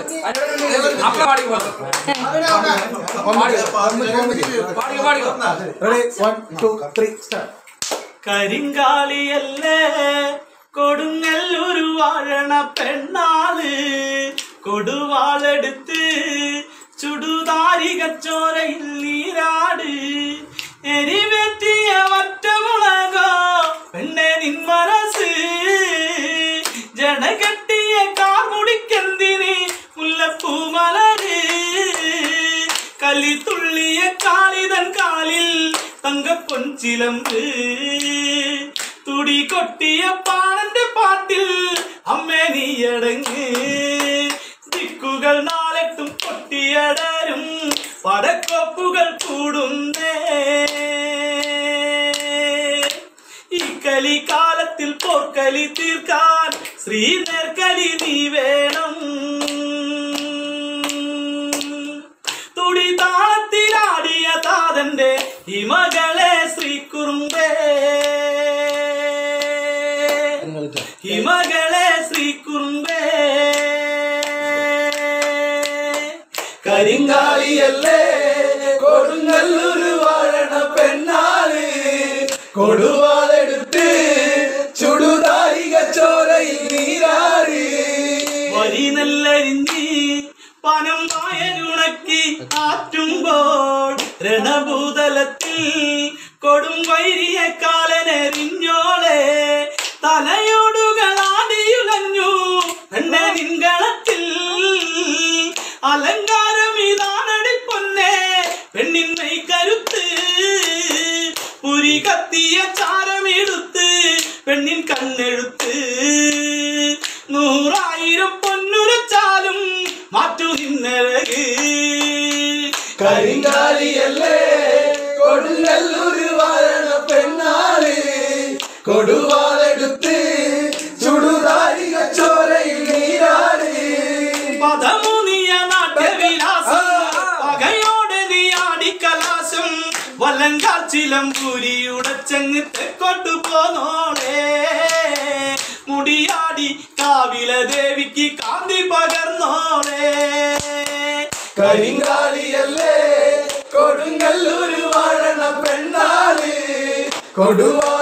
അപ്പ പാടിക്കോ പാടിക്കോ പാടിക്കോ ready one two three start കരിങ്കാളിയല്ലേ കൊടുങ്ങല്ലൂർ വാഴണ പെണ്ണാള് കൊടുവാളെടുത്ത് ചുടുതാരിക ചോരയിൽ നീരാട് എരിവെറ്റിയ വറ്റമുളകോ പെണ്ണെ നിൻ മനസ്സ് ജടകെട്ടിയ കാർമുടിക്കെന്തിന് മുല്ലപ്പൂ മലര് കലി തുള്ളിയ കാളിതൻ കാലിൽ തങ്കപ്പൊൻചിലമ്പ് തുടി കൊട്ടിയ പാണന്റെ പാട്ടിൽ അമ്മേ നീയടങ്ങ് ദിക്കുകൾ നാലെട്ടും കൊട്ടിയടരും പടക്കൊപ്പുകൾ കൂടുന്നേ ഈ കലി കാലത്തിൽ പോർക്കലി തീർക്കാൻ ശ്രീനേർക്കലി നീ വേണം തുടി താളത്തിലാടിയ താതന്റെ ഹിമകളെ ശ്രീകുറുമ്പേ ഹിമകളെ ശ്രീകുറുമ്പേ കരിങ്കാളിയല്ലേ കൊടുങ്ങല്ലൂര് വാഴണ പെണ്ണാള് കൊടുവാളെടുത്ത് ചുടുതാരിക ചോരയിൽ നീരാടി വരി നെല്ലരിഞ്ഞി പനം വായനുണക്കി ആറ്റുമ്പോൾ രണഭൂതലത്തിൽ കൊടും വൈരിയ കാലനെറിഞ്ഞോളെ തലയോടുകളാടിയുലഞ്ഞു എന്നെ നിൻകളത്തിൽ അലങ്കാരം ഇതാണടി പൊന്നെ പെണ്ണിന്മൈ കരുത്ത് പുരി കത്തിയ ചാരമെടുത്ത് പെണ്ണിൻ കണ്ണെഴുത്ത് നൂറായിരം പൊന്നുരച്ചാലും മാറ്റു നിന്നഴക് കരിങ്കാളിയല്ലേ കൊടുങ്ങല്ലൂര് വാഴണ പെണ്ണാള് കൊടുവാളെടുത്ത് ചുടുതാരിക ചോരയിൽ നീരാടി പദമുനിയ നാട്യവിലാസം പകയോടെ നീ ആടിക്കലാശം വല്ലങ്കാൽ ചിലമ്പൂരിയുടെ ചെങ്ങ് തെക്കോട്ട് പോന്നോളെ മുടിയാടി കാവില ദേവിക്ക് കാന്തി പകർന്നോളെ കരിങ്കാളിയല്ലേ കൊടുങ്ങല്ലൂര് വാഴണ പെണ്ണാള് കൊടുവാ